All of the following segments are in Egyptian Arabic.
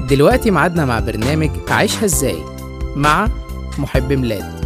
دلوقتي ميعادنا مع برنامج عيشها ازاي مع محب ميلاد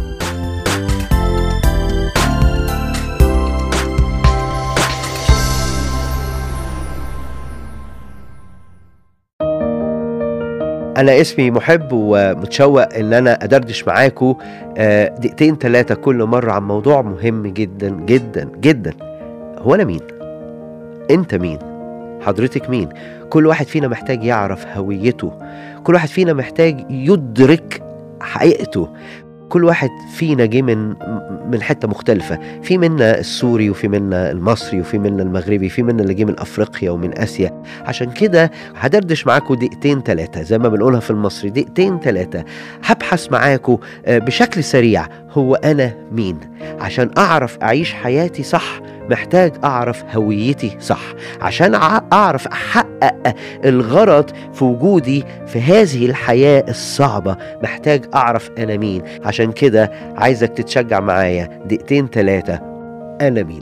أنا اسمي محب ومتشوق إن أنا أدردش معاكم آه، دقيقتين ثلاثة كل مرة عن موضوع مهم جدا جدا جدا هو أنا مين؟ أنت مين؟ حضرتك مين؟ كل واحد فينا محتاج يعرف هويته كل واحد فينا محتاج يدرك حقيقته كل واحد فينا جه من من حته مختلفه في منا السوري وفي منا المصري وفي منا المغربي في منا اللي جه من افريقيا ومن اسيا عشان كده هدردش معاكم دقيقتين ثلاثه زي ما بنقولها في المصري دقيقتين ثلاثه هبحث معاكم آه، بشكل سريع هو انا مين عشان اعرف اعيش حياتي صح محتاج اعرف هويتي صح عشان أع- اعرف احقق الغرض في وجودي في هذه الحياه الصعبه محتاج اعرف انا مين عشان كده عايزك تتشجع معايا دقيقتين ثلاثه انا مين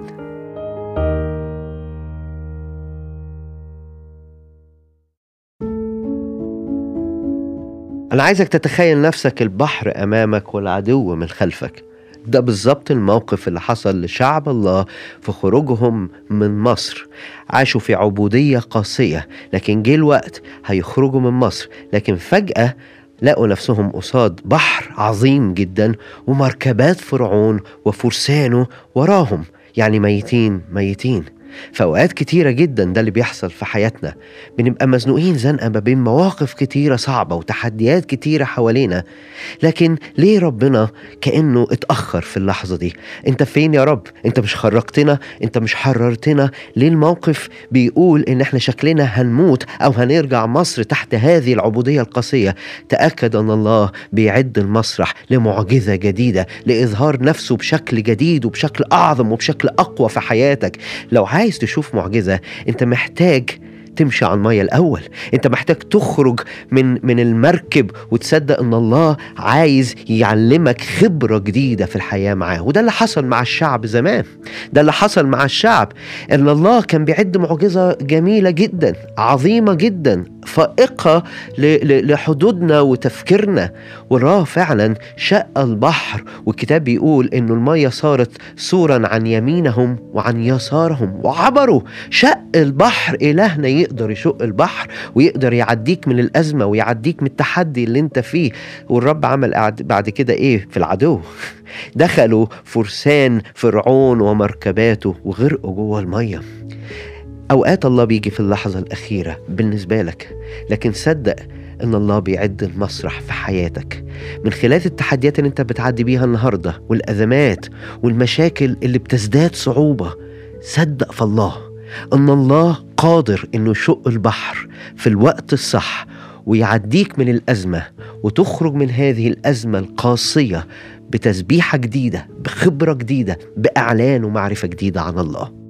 أنا عايزك تتخيل نفسك البحر أمامك والعدو من خلفك ده بالظبط الموقف اللي حصل لشعب الله في خروجهم من مصر عاشوا في عبودية قاسية لكن جه الوقت هيخرجوا من مصر لكن فجأة لقوا نفسهم قصاد بحر عظيم جدا ومركبات فرعون وفرسانه وراهم يعني ميتين ميتين في اوقات كتيره جدا ده اللي بيحصل في حياتنا بنبقى مزنوقين زنقه ما بين مواقف كتيره صعبه وتحديات كتيره حوالينا لكن ليه ربنا كانه اتاخر في اللحظه دي انت فين يا رب انت مش خرجتنا انت مش حررتنا ليه الموقف بيقول ان احنا شكلنا هنموت او هنرجع مصر تحت هذه العبوديه القاسيه تاكد ان الله بيعد المسرح لمعجزه جديده لاظهار نفسه بشكل جديد وبشكل اعظم وبشكل اقوى في حياتك لو عايز تشوف معجزه انت محتاج تمشي على المية الأول أنت محتاج تخرج من من المركب وتصدق أن الله عايز يعلمك خبرة جديدة في الحياة معاه وده اللي حصل مع الشعب زمان ده اللي حصل مع الشعب أن الله كان بيعد معجزة جميلة جدا عظيمة جدا فائقة ل- ل- لحدودنا وتفكيرنا وراه فعلا شق البحر والكتاب بيقول انه المية صارت سورا عن يمينهم وعن يسارهم وعبروا شق البحر إلهنا يقدر يشق البحر ويقدر يعديك من الأزمة ويعديك من التحدي اللي انت فيه والرب عمل قعد- بعد كده ايه في العدو دخلوا فرسان فرعون ومركباته وغرقوا جوه الميه اوقات الله بيجي في اللحظه الاخيره بالنسبه لك لكن صدق ان الله بيعد المسرح في حياتك من خلال التحديات اللي انت بتعدي بيها النهارده والازمات والمشاكل اللي بتزداد صعوبه صدق في الله ان الله قادر انه يشق البحر في الوقت الصح ويعديك من الازمه وتخرج من هذه الازمه القاسيه بتسبيحه جديده بخبره جديده باعلان ومعرفه جديده عن الله